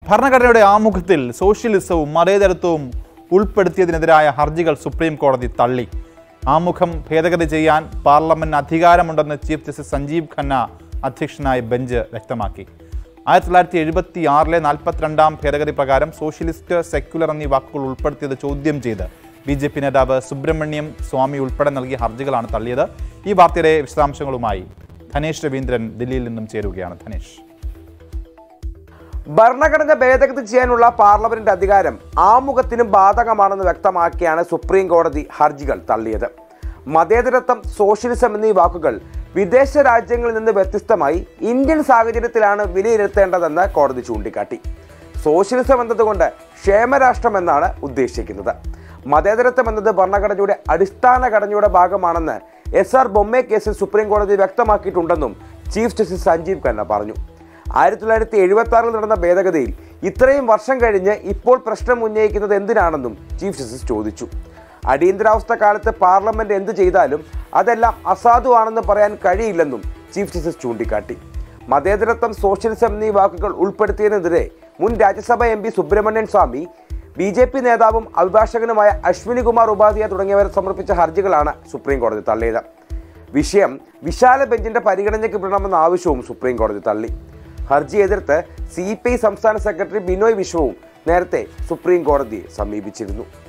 ഭരണഘടനയുടെ ആമുഖത്തിൽ സോഷ്യലിസവും മതേതരത്വവും ഉൾപ്പെടുത്തിയതിനെതിരായ ഹർജികൾ സുപ്രീം കോടതി തള്ളി ആമുഖം ഭേദഗതി ചെയ്യാൻ പാർലമെന്റിന് അധികാരമുണ്ടെന്ന് ചീഫ് ജസ്റ്റിസ് സഞ്ജീവ് ഖന്ന അധ്യക്ഷനായ ബെഞ്ച് വ്യക്തമാക്കി ആയിരത്തി തൊള്ളായിരത്തി എഴുപത്തി ആറിലെ നാൽപ്പത്തിരണ്ടാം ഭേദഗതി പ്രകാരം സോഷ്യലിസ്റ്റ് സെക്യുലർ എന്നീ വാക്കുകൾ ഉൾപ്പെടുത്തിയത് ചോദ്യം ചെയ്ത് ബി ജെ പി നേതാവ് സുബ്രഹ്മണ്യം സ്വാമി ഉൾപ്പെടെ നൽകിയ ഹർജികളാണ് തള്ളിയത് ഈ വാർത്തയുടെ വിശദാംശങ്ങളുമായി ധനേഷ് രവീന്ദ്രൻ ദില്ലിയിൽ നിന്നും ചേരുകയാണ് ധനേഷ് ഭരണഘടന ഭേദഗതി ചെയ്യാനുള്ള പാർലമെന്റ് അധികാരം ആമുഖത്തിനും ബാധകമാണെന്ന് വ്യക്തമാക്കിയാണ് സുപ്രീം കോടതി ഹർജികൾ തള്ളിയത് മതേതരത്വം സോഷ്യലിസം എന്നീ വാക്കുകൾ വിദേശ രാജ്യങ്ങളിൽ നിന്ന് വ്യത്യസ്തമായി ഇന്ത്യൻ സാഹചര്യത്തിലാണ് വിലയിരുത്തേണ്ടതെന്ന് കോടതി ചൂണ്ടിക്കാട്ടി സോഷ്യലിസം എന്നതുകൊണ്ട് ക്ഷേമരാഷ്ട്രം എന്നാണ് ഉദ്ദേശിക്കുന്നത് മതേതരത്വം എന്നത് ഭരണഘടനയുടെ അടിസ്ഥാന ഘടനയുടെ ഭാഗമാണെന്ന് എസ് ആർ ബൊമ്മെ കേസിൽ സുപ്രീം കോടതി വ്യക്തമാക്കിയിട്ടുണ്ടെന്നും ചീഫ് ജസ്റ്റിസ് സഞ്ജീവ് ഖന്ന പറഞ്ഞു ആയിരത്തി തൊള്ളായിരത്തി എഴുപത്തി ആറിൽ നടന്ന ഭേദഗതിയിൽ ഇത്രയും വർഷം കഴിഞ്ഞ് ഇപ്പോൾ പ്രശ്നം ഉന്നയിക്കുന്നത് എന്തിനാണെന്നും ചീഫ് ജസ്റ്റിസ് ചോദിച്ചു അടിയന്തരാവസ്ഥ കാലത്ത് പാർലമെന്റ് എന്തു ചെയ്താലും അതെല്ലാം അസാധുവാണെന്ന് പറയാൻ കഴിയില്ലെന്നും ചീഫ് ജസ്റ്റിസ് ചൂണ്ടിക്കാട്ടി മതേതരത്വം സോഷ്യലിസം എന്നീ വാക്കുകൾ ഉൾപ്പെടുത്തിയതിനെതിരെ മുൻ Rajya Sabha M P Subramanian Swamy B J P നേതാവും അഭിഭാഷകനുമായ അശ്വിനി കുമാർ ഉപാധ്യായ തുടങ്ങിയവർ സമർപ്പിച്ച ഹർജികളാണ് സുപ്രീം കോടതി തള്ളിയത് വിഷയം വിശാല ബെഞ്ചിന്റെ പരിഗണനയ്ക്ക് വിടണമെന്ന ആവശ്യവും സുപ്രീം കോടതി തള്ളി ഹർജി എതിർത്ത് സി പി ഐ സംസ്ഥാന സെക്രട്ടറി ബിനോയ് വിശ്വവും നേരത്തെ സുപ്രീം കോടതിയെ സമീപിച്ചിരുന്നു